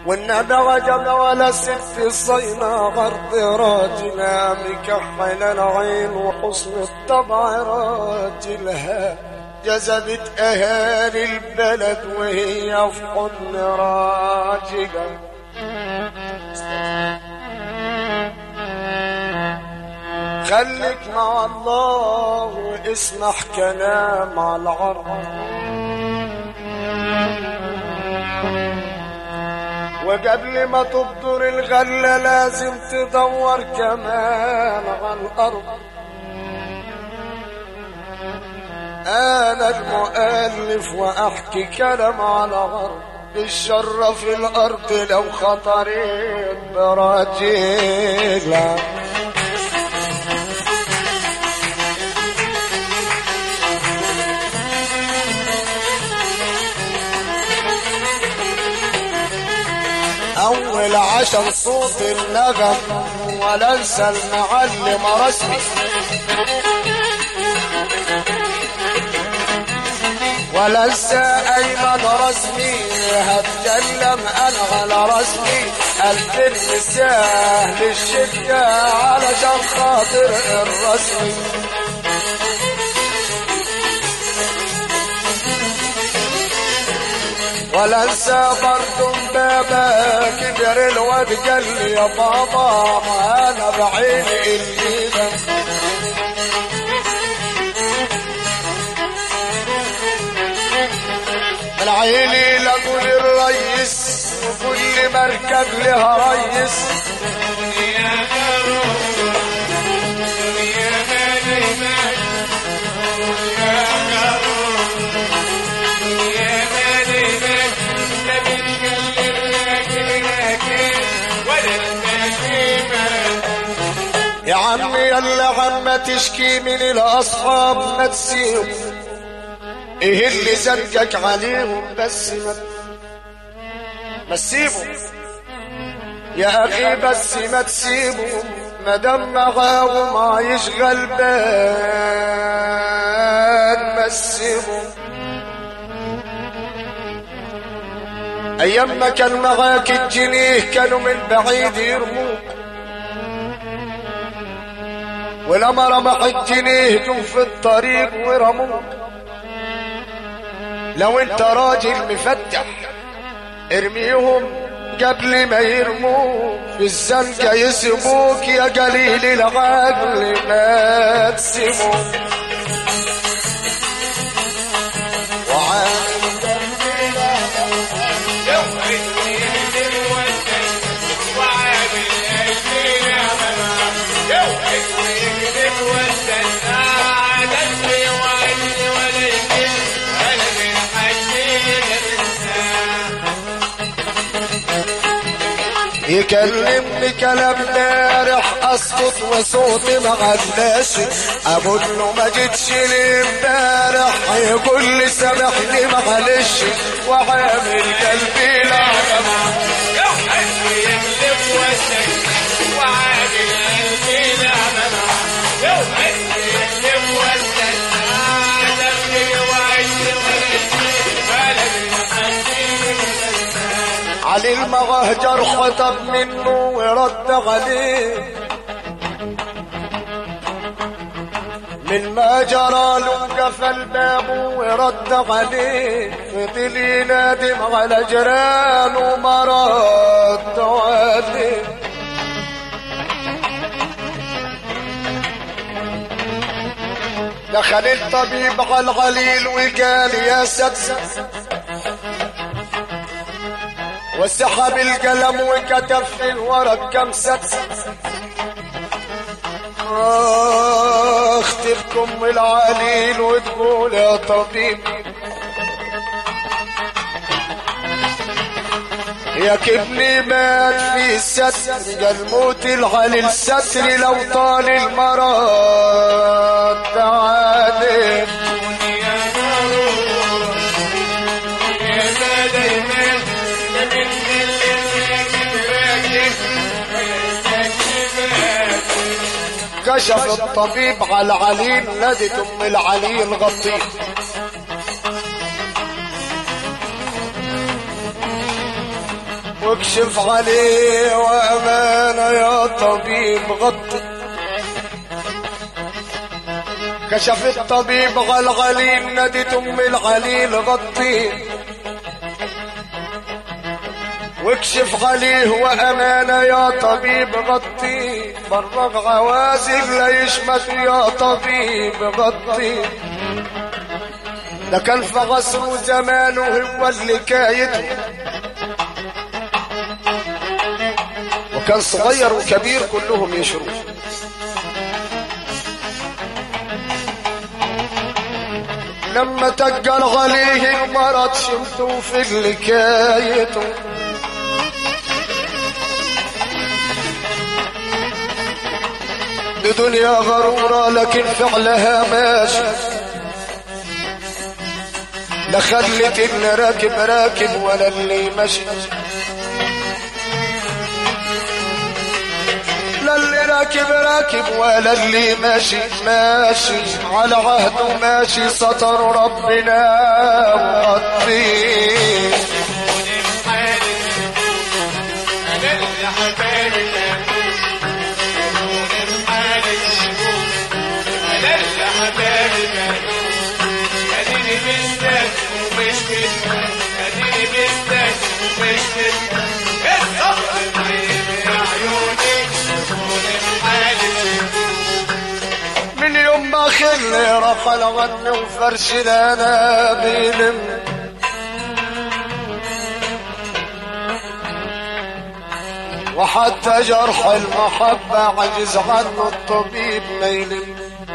والنبي وجب ولا ست صينا غرب راجلها مكحل العين وحسن الطبع راجلها جذبت اهالي البلد وهي في حضن راجلها خليك مع الله واسمح كلام على العرض وقبل ما تبدر الغلة لازم تدور كمان على الأرض أنا المؤلف وأحكي كلام على غرب الشر في الأرض لو خطرت براجيلك أول عشر صوت النغم ولا انسى المعلم رسمي ولا انسى ايمن رسمي هتكلم انا على رسمي الفيلم سهل الشدة علشان خاطر الرسمي ولا انسى برضو بابا كبر الواد قال لي يا بابا ما انا بعيني الايده من عيني لقول الريس وكل مركب لها ريس يا عمي يلا عم تشكي من الاصحاب ما تسيب ايه اللي زنقك عليهم بس ما ما تسيبهم يا اخي بس ما تسيبهم ما دام معاهم عايش غلبان ما تسيبهم ايام ما كان معاك الجنيه كانوا من بعيد يرموك ولما رمح الجنيه جم في الطريق ورموك لو انت راجل مفتح ارميهم قبل ما يرموك في الزنقة يسيبوك يا قليل العقل ما تسيبوك وعامل يكلمني كلام بارح اسكت وصوتي ما غلاش اقول له ما جيتش لي امبارح يقول لي سامحني معلش وعامل قلبي لا علي المغهجر خطب منه ورد عليه من ما جرى له قفل بابه ورد عليه فضل ينادم على جيرانه ما رد عليه دخل الطبيب على الغليل وقال يا سدس وسحب القلم وكتب في الورق كم سدس اختبكم العليل وتقول يا طبيب يا كبني مات في الستر قال موت العليل ستر لو طال المرض تعالي كشف الطبيب على العليل نادت ام العليل غطيه واكشف عليه وأمانة يا طبيب غطي كشف الطبيب غلغليل نادت ام العليل غطي واكشف عليه وامانه يا طبيب غطي فرغ عوازل لا يشمت يا طبيب غطي ده كان في عصره زمانه هو اللي كايته وكان صغير وكبير كلهم يشرب لما تقل عليه المرض شمته في الكايته دنيا غرورة لكن فعلها ماشي لا خلت اللي راكب راكب ولا اللي ماشي لا اللي راكب راكب ولا اللي ماشي ماشي على عهده ماشي ستر ربنا وغطيه من يوم ما خلي رفل عني وفرش انا بيلم وحتى جرح المحبة عجز عنه الطبيب ما يلم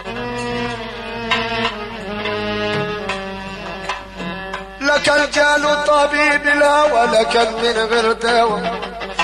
لكن جاله طبيب لا ولا كان من غير دواء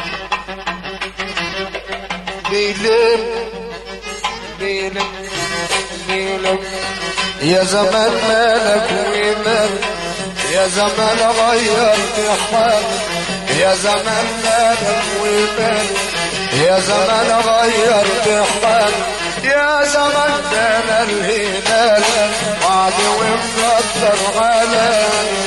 بيلم بيلم بيلم يا زمان مالك ومال يا زمان غيرت حال يا زمان مالك ومال يا زمان غيرت حال يا زمان دانا الهلال وعد ومقدر على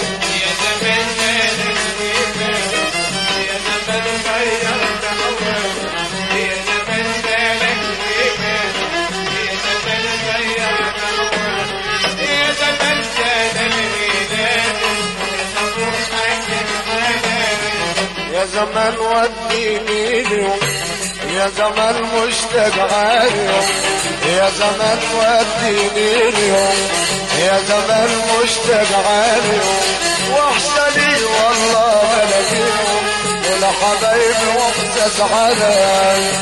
يا زمان وديني اليوم يا زمان مشتاق عاليوم يا زمان وديني اليوم يا زمان مشتاق عاليوم واحسني والله ما لقيهم ولا حبايب واحسس علي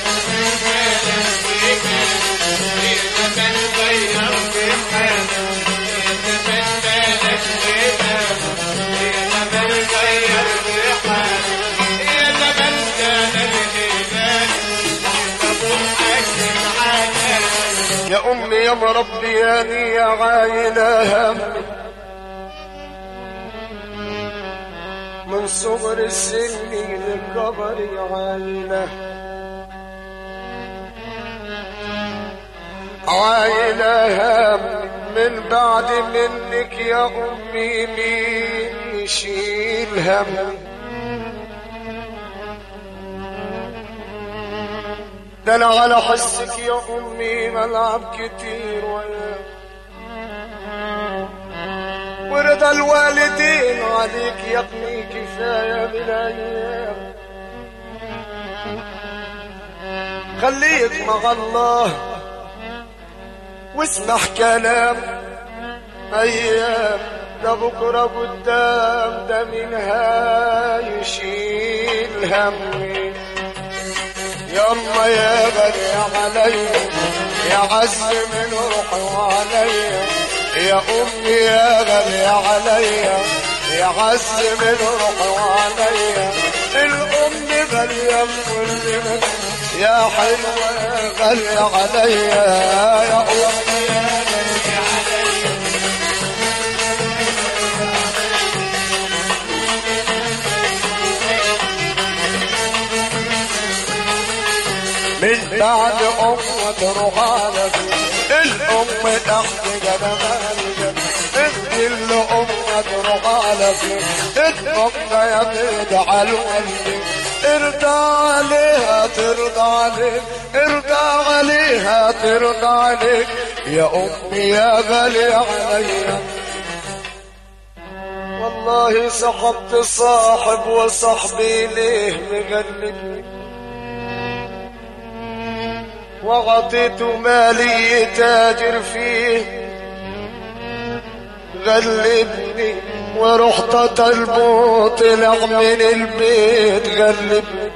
يا امي يا مربياني يا عايلة هم من صغر السن للكبر يا عايلة عايلة هم من بعد منك يا امي مين يشيل هم ده انا على حسك يا امي ملعب كتير وياك ورضا الوالدين عليك يا ابني كفايه بالايام خليك مع الله واسمح كلام ايام ده بكره قدام ده منها يشيل همي يما يا غالي علي يا عز من روحي وعلي يا امي يا غالي علي يا عز من روحي وعلي الام غالية كل من يا حلوة غالية علي يا امي يا غالية علي من بعد أمة تروح على الأم تحت جمالك انت اللي أم مجروح على فين اتبقى يا بيض على الولي ارضى عليها ترضى عليك ارضى عليها ترضى عليك يا امي يا غالي عليا والله سحبت صاحب وصاحبي ليه مغلبني وعطيت مالي تاجر فيه غلبني ورحت طلبه طلع من البيت غلبني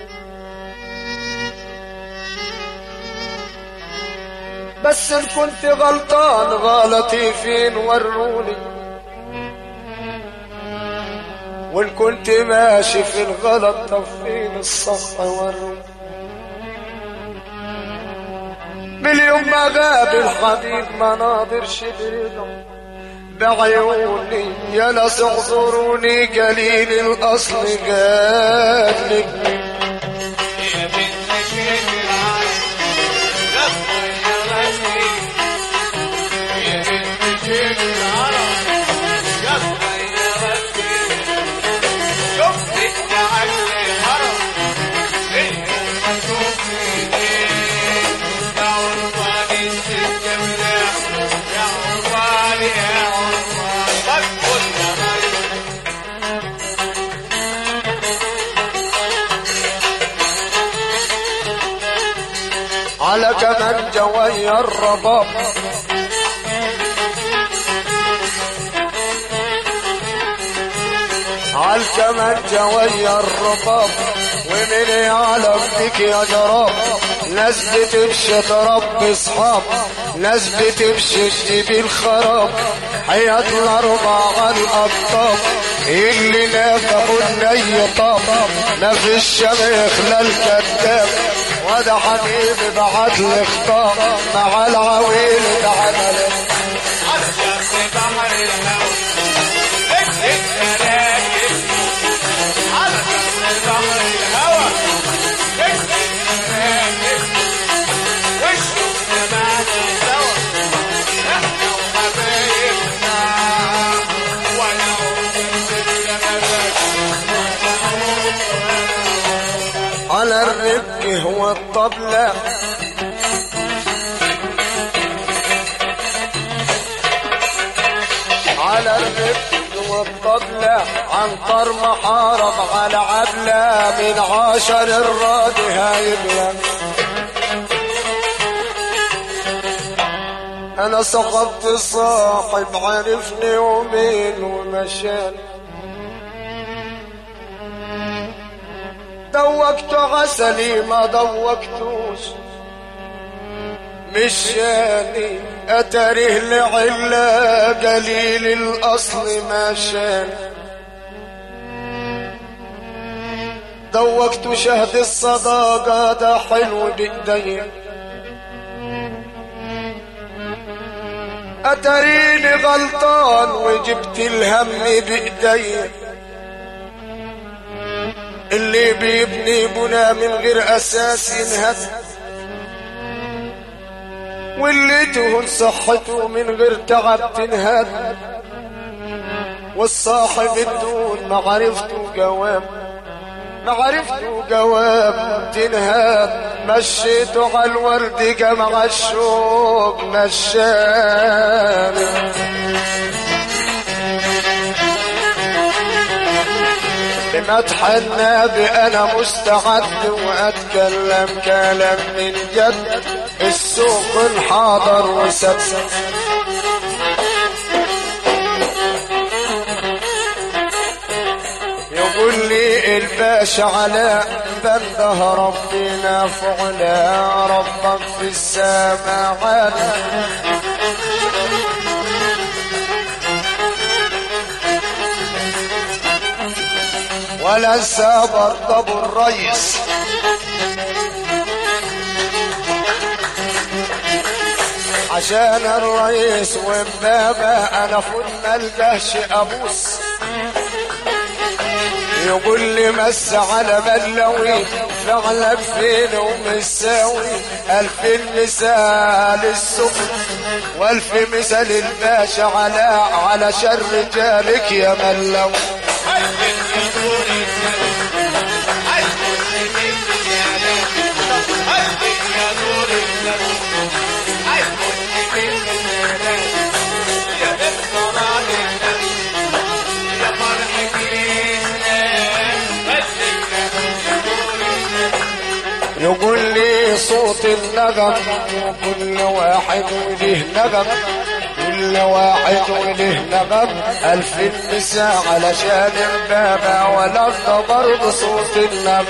بس ان كنت غلطان غلطي فين وروني وان كنت ماشي في الغلط طب فين الصح وروني من يوم ما غاب الحبيب مناظر شبرنا بعيوني يا ناس اعذروني قليل الاصل قال لك يا بنت شيخ العالم يا بنت شيخ العرب يا صغيرتي شفتك لعل الهرم ايه ما شفتني يا عرباني الست ملاح يا عرباني يا عرباني بدخل يا على كمان جوي الرباب على كمان جوي الرباب ومن يعلم بك يا جراب ناس بتمشي تربي اصحاب ناس بتمشي تجيب الخراب حياة الاربعة الابطاب اللي نافقوا الني طاب ما في الشمخ لا الكذاب وده حبيبي بعت لي خطاب مع العويل تعمل عالشمس بحر الهوى اكتب كلامي عالشمس بحر الهوى اكتب كلامي والشوق معنا سوا احنا وحبايبنا ولو كنت على الربك هو الطبلة على الربك هو الطبلة عنطر محارب على عبلة من عشر الراد هايبلة انا سقطت صاحب عرفني يومين ومشاني دوقت عسلي ما دوقتوش مشاني اتريه لعلا قليل الاصل ما شان دوقت شهد الصداقة ده حلو بايدي اتريني غلطان وجبت الهم بايدي اللي بيبني بنا من غير اساس ينهد واللي تهون صحته من غير تعب تنهد والصاحب الدون معرفته جواب معرفته جواب تنهد مشيته على الورد جمع الشوق مشاني بمدح النبي انا مستعد واتكلم كلام من جد السوق انحاضر وسبسب يقول لي الباشا علاء بنده ربنا فعلا ربك في السماوات ولا سابر ابو الريس عشان الرئيس وبابا انا فوت ملقاش ابوس يقول لي مس على بلوي فعلك فين ومساوي ألف مثال السفن والف مثال الباشا على على شر رجالك يا ملو يقول لي صوت النغم وكل واحد وله نغم كل واحد وله نغم ألف النساء علشان البابا والأرض برضه صوت النغم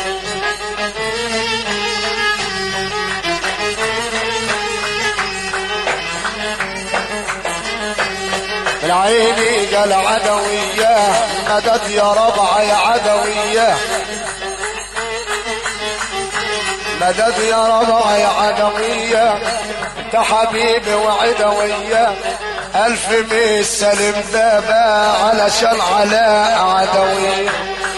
العيني قال عدوية مدد يا ربع يا عدوية مدد يا ربع يا عدوية انت حبيبي وعدوية ألف ميس سلم بابا علشان علاء عدوية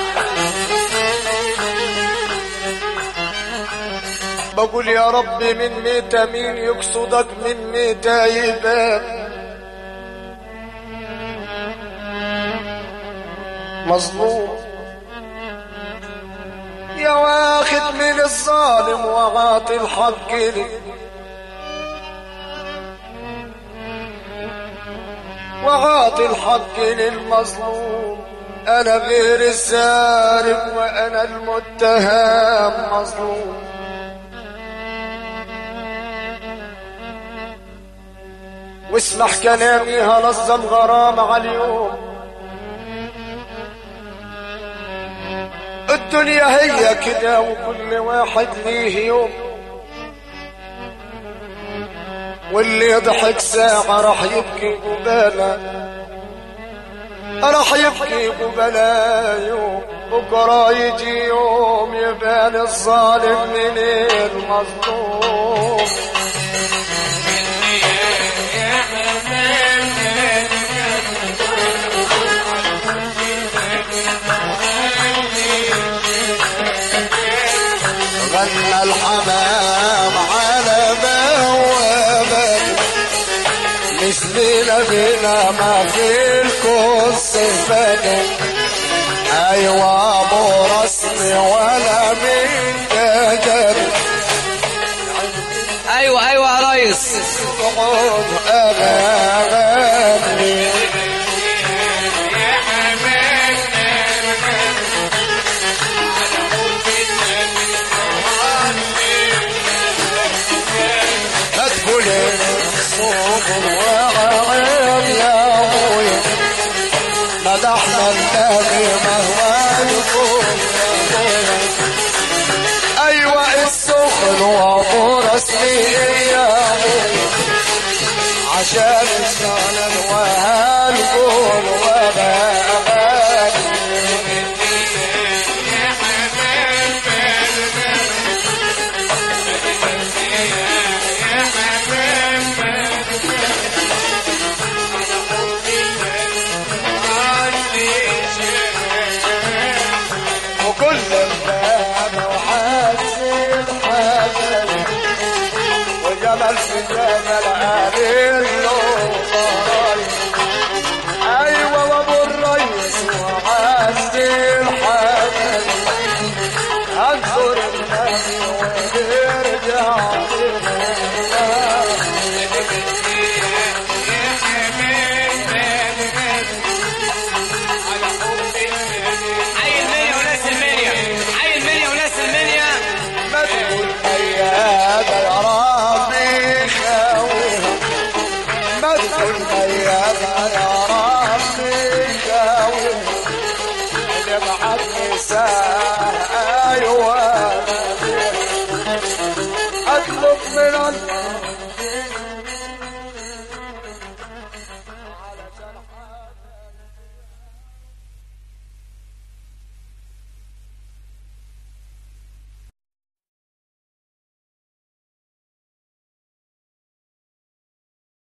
بقول يا رب من ميتة مين يقصدك من ميتة يبان مظلوم يا واخد من الظالم وعاطي الحق لي وعاطي الحق للمظلوم انا غير السارق وانا المتهم مظلوم واسمع كلامي هلظ الغرام على اليوم الدنيا هي كده وكل واحد ليه يوم واللي ضحك ساعة راح يبكي قبالة راح يبكي قبالة يوم بكرة يجي يوم يبان الظالم من المظلوم غنى الحمام على بوابته مثل نبينا ما في القدس فتن ايوه ابو رسمي ولا من دجل ايوه ايوه يا ريس اقعد اغاني هتقول الصبر وعيب يا ابويا مدحنا النبي مهما نقول ايوه السخن وابو رسمي يا ابويا عشان الشان الوهال